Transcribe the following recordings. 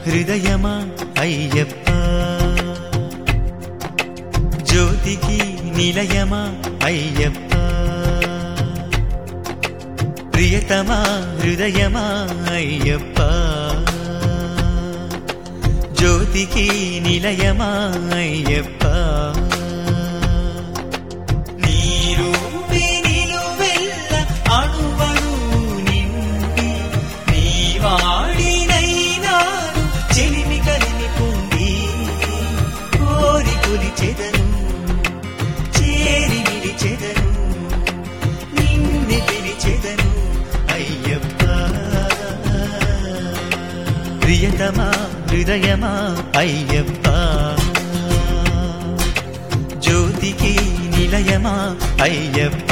హృదయమా అయ్యప్ప జ్యోతికి నిలయమా అయ్యప్ప ప్రియతమా హృదయమా అయ్యప్ప జ్యోతికి నిలయమా అయ్యప్ప నీరూపే నిలువెల్ల అణువణువు నిండి నీ వాడినైనాను చెలిమి కలిమి పొంది కోరి కొలిచెదను చేరి నిలిచెదను నిన్ను పిలిచెదను అయ్యప్ప ప్రియతమా హృదయమా అయ్యప్ప జ్యోతికి నిలయమా అయ్యప్ప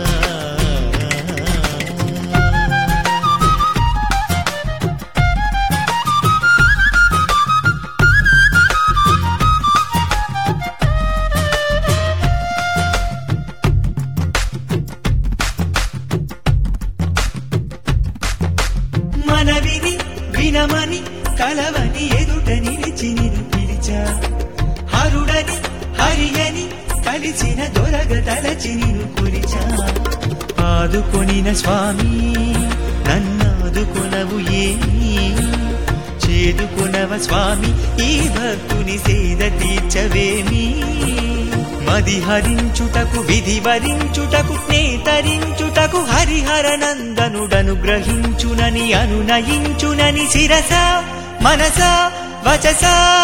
మనవిని వినమని కలవని ఎదుట నిలిచి నిన్ను పిలిచా హరుడని హరియని కలిసిన దొరగ తలచి నిన్ను కొలిచా ఆదుకొనిన స్వామి నన్నాదుకొనవు ఏమి చేదుకొనవ స్వామి ఈ భక్తుని సేద తీర్చవేమి మది హరించుటకు విధి వరించుటకు నేతరించుటకు హరిహర నందనుడను గ్రహించునని అనునయించునని శిరస మనస వచస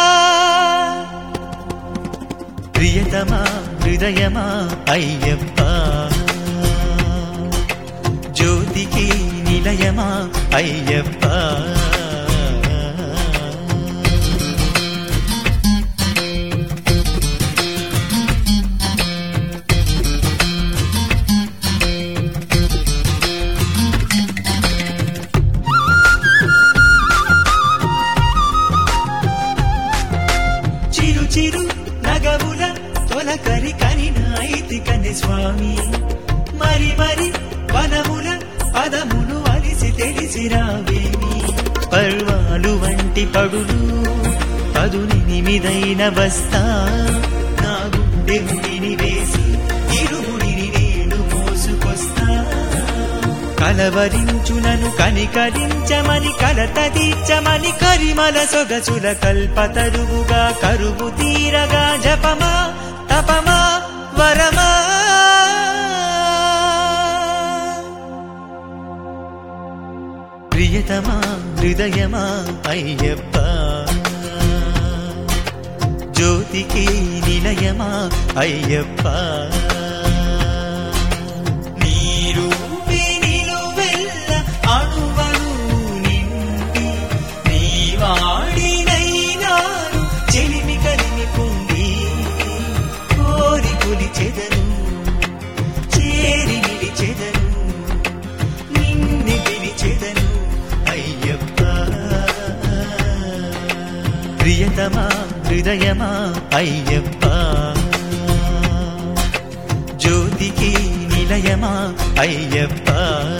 ప్రియతమా హృదయమా అయ్యప్ప జ్యోతికి నిలయమా అయ్యప్ప చిరు చిరు నగవుల తొలకరి కనినాయితి కని స్వామి మరి మరి వనముల పదమును అలిసి తెలిసి రావేమి పర్వాలు వంటి పడులు పదునిమిదైన వస్తా నా గుండె ముడిని వేసి ఇరుముడిని నేను మోసుకొస్తా కలవరించునను కనికరించమని కలత తీర్చమని కరిమల సొగసుల కల్పతరువుగా కరువు తీరగా జపమా తపమా వరమా ప్రియతమా హృదయమా అయ్యప్ప జ్యోతికి నిలయమా అయ్యప్ప నీరూపే నిలువెల్ల అణువణువు నిండి నీ వాడినైనాను చెలిమి కలిమి పొంది కోరి కొలిచెదను చేరి నిలిచెదను నిన్ను పిలిచెదను అయ్యప్ప ప్రియతమా హృదయమా అయ్యప్ప జ్యోతికి నిలయమా అయ్యప్ప